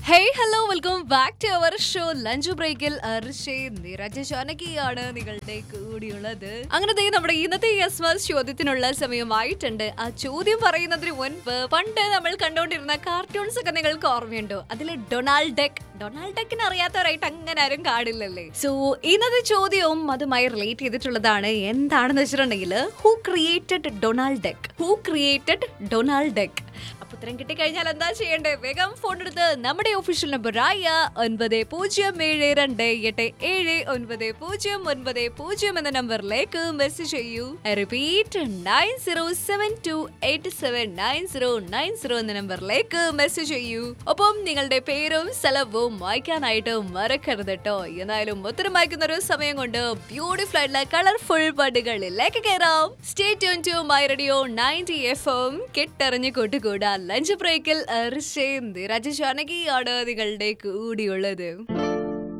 hey hello welcome back to our show lunch ബ്രേക്കിൽ അർഷേ നിരജ ജാനകിയാണ് നിങ്ങളുടെ കൂടിയുള്ളത് അങ്ങനെ ദേ നമ്മുടെ ഇന്നത്തെ യസ്മസ് ചോദ്യത്തിനുള്ള സമയമായിട്ടുണ്ട് ആ ചോദ്യം പറയുന്നതിന് മുൻപ് പണ്ട് നമ്മൾ കണ്ടുകൊണ്ടിരുന്ന കാർട്ടൂൺസ് ഒക്കെ നിങ്ങൾക്ക് ഓർമ്മയുണ്ടോ അതിൽ ഡൊണാൾഡ് ഡെക്ക് ഡൊണാൾഡ് ഡെക്കിനെ അറിയാത്തവരായിട്ട് അങ്ങനെ ആരും കാണില്ലല്ലേ സോ ഇന്നത്തെ ചോദ്യവും അതുമായി റിലേറ്റ് ചെയ്തിട്ടുള്ളതാണ് എന്താണെന്ന് വെച്ചിട്ടുണ്ടെങ്കിൽ who created Donald Duck who created Donald Duck അപ്പൊ ഉത്തരം കിട്ടിക്കഴിഞ്ഞാൽ എന്താ ചെയ്യേണ്ടത് വേഗം ഫോൺ എടുത്ത് നമ്മുടെ ഒഫീഷ്യൽ നമ്പർ ആയ ഒൻപത് പൂജ്യം ഏഴ് രണ്ട് എട്ട് ഏഴ് ഒൻപത് പൂജ്യം ഒൻപത് പൂജ്യം എന്ന നമ്പറിലേക്ക് മെസ്സേജ് ചെയ്യൂ repeat nine zero seven two eight seven nine zero nine zero എന്ന നമ്പറിലേക്ക് മെസ്സേജ് ചെയ്യൂ ഒപ്പം നിങ്ങളുടെ പേരും സ്ഥലവും വായിക്കാനായിട്ട് മറക്കരുത് കേട്ടോ എന്നാലും ഉത്തരം വായിക്കുന്ന ഒരു സമയം കൊണ്ട് ബ്യൂട്ടിഫുൾ ആയിട്ടുള്ള കളർഫുൾ പാട്ടുകളിലേക്ക് കയറാം stay tune to my radio ninety FM എം കെട്ടറിഞ്ഞ് കൂട്ടുകൂടാ ലഞ്ച് ബ്രേക്കിൽ അർഷേ നിരജ ജാനകിയാണ് നിങ്ങളുടെ കൂടിയുള്ളത്